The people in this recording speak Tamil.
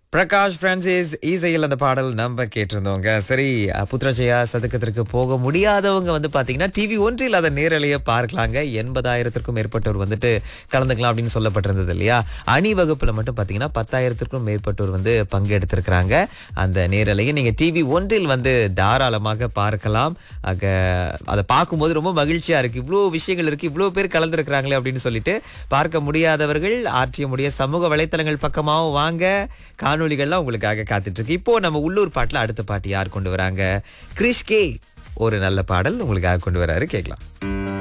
பிரகாஷ் பிரான்சிஸ் இசையில் அந்த பாடல் நம்ம கேட்டிருந்தோங்க சரி அஹ், புத்ரஜயா சதுக்கத்திற்கு போக முடியாதவங்க வந்து பாத்தீங்கன்னா டிவி ஒன்றில் அதை நேரலையை பார்க்கலாங்க எண்பதாயிரத்திற்கும் மேற்பட்டோர் வந்துட்டு கலந்துக்கலாம் அப்படின்னு சொல்லப்பட்டிருந்தது இல்லையா அணி வகுப்புல மட்டும் பாத்தீங்கன்னா பத்தாயிரத்திற்கும் மேற்பட்டோர் வந்து பங்கெடுத்திருக்கிறாங்க அந்த நேரலையை நீங்க டிவி ஒன்றில் வந்து தாராளமாக பார்க்கலாம் ஆக அதை பார்க்கும்போது ரொம்ப மகிழ்ச்சியா இருக்கு இவ்வளோ விஷயங்கள் இருக்கு இவ்வளோ பேர் கலந்துருக்கிறாங்களே அப்படின்னு சொல்லிட்டு பார்க்க முடியாதவர்கள் ஆற்றிய முடிய சமூக வலைத்தளங்கள் பக்கமாகவும் வாங்க காணொளிகள்லாம் உங்களுக்காக காத்துட்டு இருக்கு இப்போ நம்ம உள்ளூர் பாட்டுல அடுத்த பாட்டு யார் கொண்டு வராங்க கிரிஷ் கே ஒரு நல்ல பாடல் உங்களுக்காக கொண்டு வராரு கேட்கலாம்